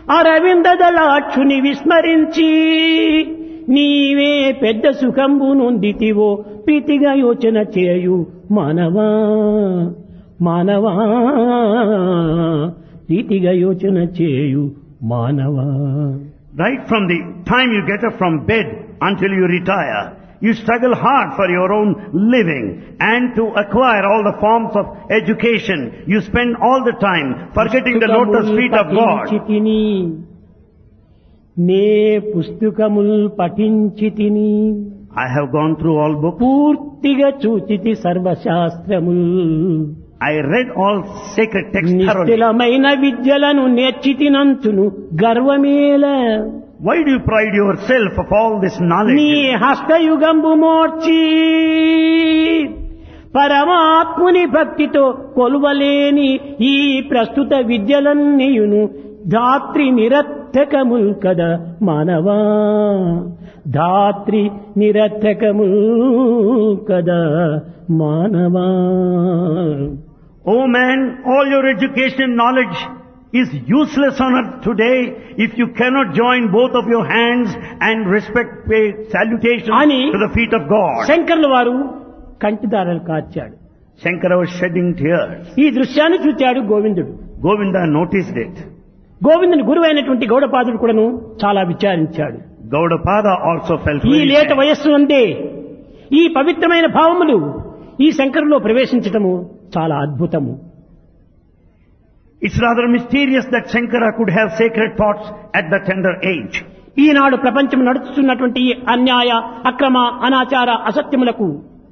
అరవిందదలాక్షుని విస్మరించి నీవే పెద్ద సుఖంబు నొందితివో ప్రీతిగా యోచన చేయు మానవా మానవా ప్రీతిగా యోచన చేయు మానవా Right from the time you get up from bed until you retire, you struggle hard for your own living and to acquire all the forms of education. You spend all the time forgetting the lotus feet of God. పఠించితిని నే పుస్తకముల్ పఠించి తిని I have gone through all books. పూర్తిగా చూచితి సర్వశాస్త్రముల్ I read all sacred texts thoroughly. నిశ్చలమైన విద్యలను నేర్చితినంచును గర్వమేల Why do you pride yourself of all this నీ knowledge? హస్తయుగంబు మోర్చి పరమాత్ముని భక్తితో కొలువలేని ఈ ప్రస్తుత విద్యలన్నీయును ధాత్రి నిరర్థకముల్ కదా మానవా ధాత్రి నిరర్థకముల్ కదా మానవా Oh man, all your education and knowledge is useless on earth today if you cannot join both of your hands and respect, pay salutation Ani- to the feet of God. శంకర్ల వారు కంటిదారలు కార్చాడు Shankara was shedding tears. ఈ దృశ్యాన్ని చూచాడు గోవిందుడు Govinda noticed it. గోవిందుని గురువైనటువంటి గౌడపాదుడు కూడాను చాలా విచారించాడు Gaudapada also felt ఈ very లేట sad. వయస్సు అందే ఈ పవిత్రమైన భావములు ఈ శంకరులో ప్రవేశించటము చాలా అద్భుతము It's rather mysterious that Shankara could have sacred thoughts at the tender age. ఈనాడు ప్రపంచం నడుస్తున్నటువంటి ఈ అన్యాయ అక్రమ అనాచార అసత్యములకు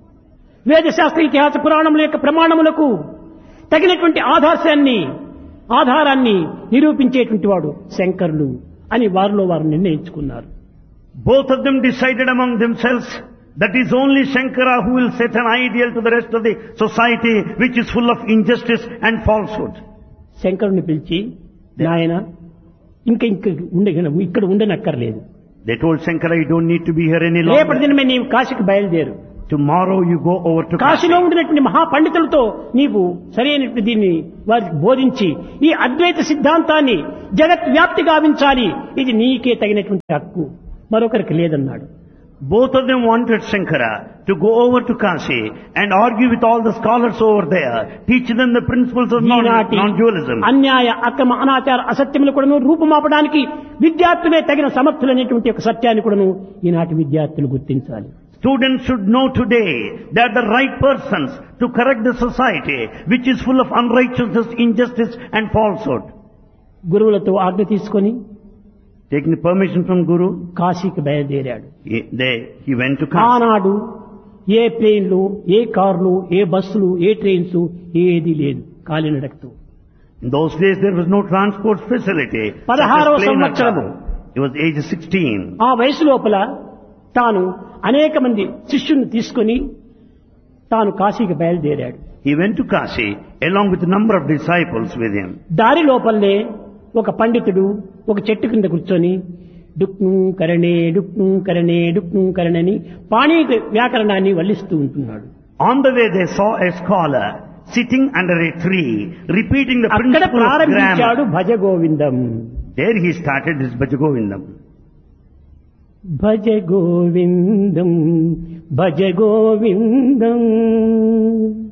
వేదశాస్త్ర ఇతిహాస పురాణముల యొక్క ప్రమాణములకు తగినటువంటి ఆధార్యాన్ని ఆధారాన్ని నిరూపించేటువంటి వాడు శంకరులు అని వారిలో వారు నిర్ణయించుకున్నారు Both of them decided among themselves that is only Shankara who will set an ideal to the rest of the society which is full of injustice and falsehood. శంకరుని పిలిచి నాయన ఇంకా ఇంకా ఉండే ఇక్కడ ఉండనక్కర్లేదు They told Shankara, you don't need to be here any రేపటి longer. దినమే నీవు కాశీకి బయలుదేరు Tomorrow you go over to Kashi. కాశీలో ఉండినటువంటి మహాపండితులతో నీవు సరైనటువంటి దీన్ని వారికి బోధించి ఈ అద్వైత సిద్ధాంతాన్ని జగత్ వ్యాప్తి గావించాలి ఇది నీకే తగినటువంటి హక్కు మరొకరికి లేదన్నాడు Both of them wanted Shankara to go over to Kashi and argue with all the scholars over there, teach them the principles of non- ఈనాటి non-dualism. అన్యాయ అక్రమ అనాచార అసత్యములు కూడాను రూపుమాపడానికి విద్యార్థులే తగిన సమర్థులనేటువంటి ఒక సత్యాన్ని కూడాను ఈనాటి విద్యార్థులు గుర్తించాలి Students should know today they are the right persons to correct the society which is full of unrighteousness, injustice and falsehood. గురువులతో ఆజ్ఞ తీసుకొని Taking permission from Guru, కాశీకి బయలుదేరాడు he, they, he went to Kashi. ఆనాడు ఏ ప్లేన్లు ఏ కార్లు ఏ బస్సులు ఏ trains ఏది లేదు కాలినడకతో In those days there was no transport facility. such as పదహారవ plane or సంవత్సరము. car. He was age 16. ఆ వయసు లోపల తాను అనేక మంది శిష్యుల్ని తీసుకొని తాను కాశీకి బయలుదేరాడు He went to Kashi along with a number of disciples with him. దారి లోపలనే ఒక పండితుడు ఒక చెట్టు కింద కూర్చొని డుక్ను కరణే డుక్ను కరణే డుక్ను కరణని పాణీ వ్యాకరణాన్ని వల్లిస్తూ ఉంటున్నాడు On the way they saw a scholar sitting under a tree repeating the అక్కడ principle of ప్రారంభించాడు grammar. భజ గోవిందం There he started his Bhajagovindam. భజ గోవిందం భజ గోవిందం